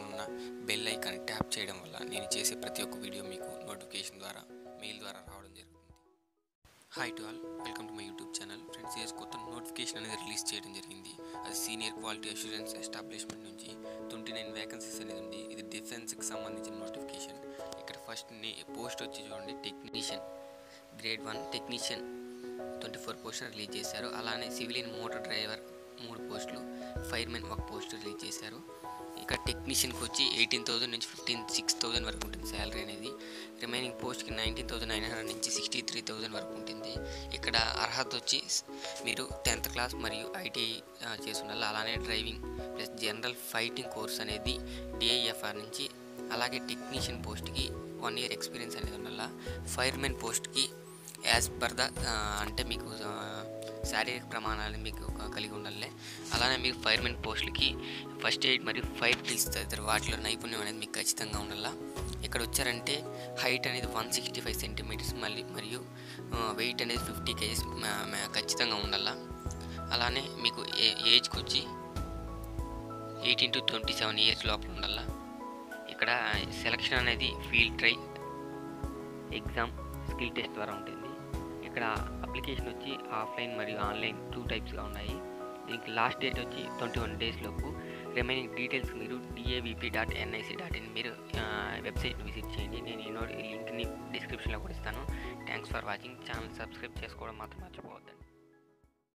ఉన్న bell icon tap చేయడం వల్ల నేను చేసే ప్రతి ఒక్క వీడియో మీకు నోటిఫికేషన్ ద్వారా మెయిల్ ద్వారా రావడం జరుగుతుంది hi to all welcome to my YouTube channel friends ఈరోజు కొత్త నోటిఫికేషన్ అనేది రిలీజ్ చేయడం జరిగింది అది సీనియర్ క్వాలిటీ అష్యూరెన్స్ ఎస్టాబ్లిష్మెంట్ నుంచి ట్వంటీ నైన్ వేకెన్సీస్ అనేది ఉంది ఇది డిఫెన్స్కి సంబంధించిన నోటిఫికేషన్ ఇక్కడ ఫస్ట్ పోస్ట్ వచ్చి చూడండి technician grade one technician twenty four పోస్టులు రిలీజ్ చేశారు అలానే సివిలియన్ మోటార్ డ్రైవర్ మూడు పోస్టులు ఫైర్మెన్ ఒక పోస్ట్ రిలీజ్ చేశారు ఇక్కడ టెక్నీషియన్కి వచ్చి ఎయిటీన్ థౌసండ్ నుంచి ఫిఫ్టీన్ సిక్స్ థౌసండ్ వరకు ఉంటుంది శాలరీ అనేది రిమైనింగ్ పోస్ట్కి నైన్టీన్ థౌసండ్ నైన్ హండ్రెడ్ నుంచి సిక్స్టీ త్రీ థౌసండ్ వరకు ఉంటుంది ఇక్కడ అర్హత వచ్చి స్- మీరు టెన్త్ క్లాస్ మరియు ఐటీ చేసి ఉండాలి అలానే driving plus general fighting course అనేది డిఐఎఫ్ఆర్ నుంచి అలాగే టెక్నీషియన్ పోస్ట్కి వన్ ఇయర్ ఎక్స్పీరియన్స్ అనేది ఉండాలి ఫైర్మెన్ పోస్ట్కి యాజ్ పర్ ద అంటే మీకు ఆ, శారీరక ప్రమాణాలు మీకు క- కలిగి ఉండాలి అలానే మీకు ఫైర్మెన్ పోస్టులకి ఫస్ట్ ఎయిడ్ మరియు ఫైర్ డ్రిల్స్ తదితర వాటిలో నైపుణ్యం అనేది మీకు ఖచ్చితంగా ఉండాలా ఇక్కడ వచ్చారంటే హైట్ అనేది వన్ సిక్స్టీ ఫైవ్ సెంటీమీటర్స్ మళ్ళీ మరియు వెయిట్ అనేది ఫిఫ్టీ కేజీస్ ఖచ్చితంగా ఉండాలా అలానే మీకు ఏ ఏజ్కి వచ్చి eighteen to twenty seven years లోపల ఉండాలా ఇక్కడ సెలక్షన్ అనేది field try exam skill test ద్వారా ఉంటుంది ఇక్కడ అప్లికేషన్ వచ్చి ఆఫ్లైన్ మరియు ఆన్లైన్ టూ టైప్స్గా ఉన్నాయి దీనికి లాస్ట్ డేట్ వచ్చి ట్వంటీ వన్ డేస్ లోపు రిమైనింగ్ డీటెయిల్స్ మీరు DAVP dot NIC dot in మీరు వెబ్సైట్ విజిట్ చేయండి నేను ఈ నోట్ ఈ లింక్ని డిస్క్రిప్షన్లో కూడా ఇస్తాను thanks for watching channel subscribe చేసుకోవడం మాత్రం మర్చిపోవద్దండి